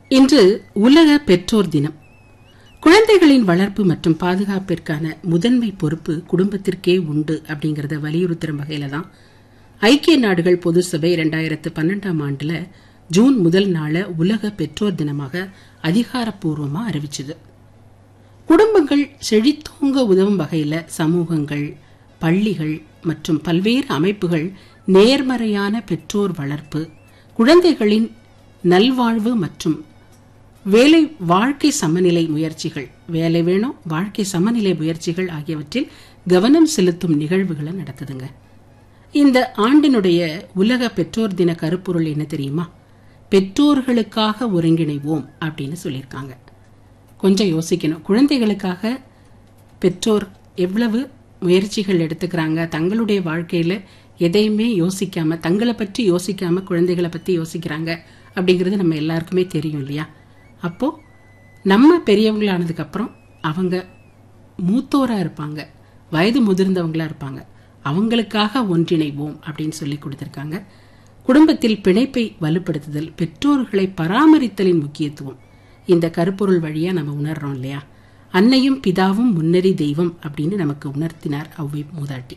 இன்று உலக பெற்றோர் தினம் குழந்தைகளின் வளர்ப்பு மற்றும் பாதுகாப்பிற்கான முதன்மை பொறுப்பு குடும்பத்திற்கே உண்டு அப்படிங்கறத வலியுறுத்துற வகையில தான் ஐக்கிய நாடுகள் பொது சபை இரண்டாயிரத்து பன்னெண்டாம் ஆண்டுல ஜூன் முதல் நாள உலக பெற்றோர் தினமாக அதிகாரப்பூர்வமா அறிவிச்சது குடும்பங்கள் செழித்தோங்க உதவும் வகையில சமூகங்கள் பள்ளிகள் மற்றும் பல்வேறு அமைப்புகள் நேர்மறையான பெற்றோர் வளர்ப்பு குழந்தைகளின் நல்வாழ்வு மற்றும் வேலை வாழ்க்கை சமநிலை முயற்சிகள் வேலை வேணும் வாழ்க்கை சமநிலை முயற்சிகள் ஆகியவற்றில் கவனம் செலுத்தும் நிகழ்வுகளை நடத்துதுங்க இந்த ஆண்டினுடைய உலக பெற்றோர் தின கருப்பொருள் என்ன தெரியுமா பெற்றோர்களுக்காக ஒருங்கிணைவோம் அப்படின்னு சொல்லியிருக்காங்க கொஞ்சம் யோசிக்கணும் குழந்தைகளுக்காக பெற்றோர் எவ்வளவு முயற்சிகள் எடுத்துக்கிறாங்க தங்களுடைய வாழ்க்கையில எதையுமே யோசிக்காம தங்களை பற்றி யோசிக்காம குழந்தைகளை பத்தி யோசிக்கிறாங்க அப்படிங்கிறது நம்ம எல்லாருக்குமே தெரியும் இல்லையா அப்போ நம்ம பெரியவங்களானதுக்கு அப்புறம் அவங்க மூத்தோரா இருப்பாங்க வயது முதிர்ந்தவங்களா இருப்பாங்க அவங்களுக்காக ஒன்றிணைவோம் அப்படின்னு சொல்லி கொடுத்திருக்காங்க குடும்பத்தில் பிணைப்பை வலுப்படுத்துதல் பெற்றோர்களை பராமரித்தலின் முக்கியத்துவம் இந்த கருப்பொருள் வழியா நம்ம உணர்றோம் இல்லையா அன்னையும் பிதாவும் முன்னறி தெய்வம் அப்படின்னு நமக்கு உணர்த்தினார் அவ்வை மூதாட்டி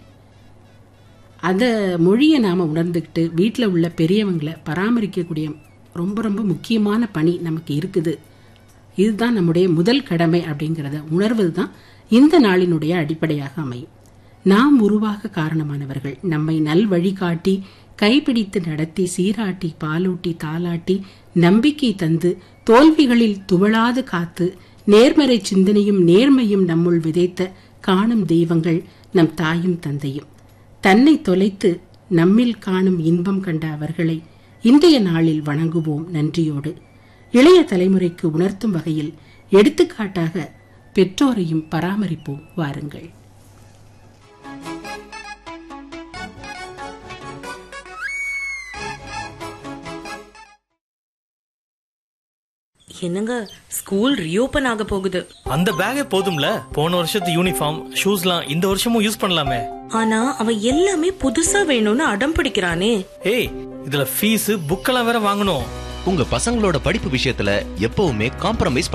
அந்த மொழியை நாம உணர்ந்துக்கிட்டு வீட்டில் உள்ள பெரியவங்களை பராமரிக்கக்கூடிய ரொம்ப ரொம்ப முக்கியமான பணி நமக்கு இருக்குது இதுதான் நம்முடைய முதல் கடமை அப்படிங்கிறத உணர்வது தான் இந்த நாளினுடைய அடிப்படையாக அமையும் நாம் உருவாக காரணமானவர்கள் நம்மை நல் வழிகாட்டி கைப்பிடித்து நடத்தி சீராட்டி பாலூட்டி தாளாட்டி நம்பிக்கை தந்து தோல்விகளில் துவளாது காத்து நேர்மறை சிந்தனையும் நேர்மையும் நம்முள் விதைத்த காணும் தெய்வங்கள் நம் தாயும் தந்தையும் தன்னை தொலைத்து நம்மில் காணும் இன்பம் கண்ட அவர்களை இன்றைய நாளில் வணங்குவோம் நன்றியோடு இளைய தலைமுறைக்கு உணர்த்தும் வகையில் எடுத்துக்காட்டாக பெற்றோரையும் பராமரிப்போம் வாருங்கள் என்னங்க ஸ்கூல் ரீஓபன் ஆக போகுது அந்த பேக்கே போதும்ல போன வருஷத்து யூனிஃபார்ம் ஷூஸ்லாம் இந்த வருஷமும் யூஸ் பண்ணலாமே ஆனா அவன் எல்லாமே புதுசா வேணும்னு அடம் பிடிக்கிறானே ஏய் இதுல ஃபீஸ் புக்கெல்லாம் வேற வாங்கணும் உங்க பசங்களோட படிப்பு விஷயத்துல எப்பவுமே காம்ப்ரமைஸ்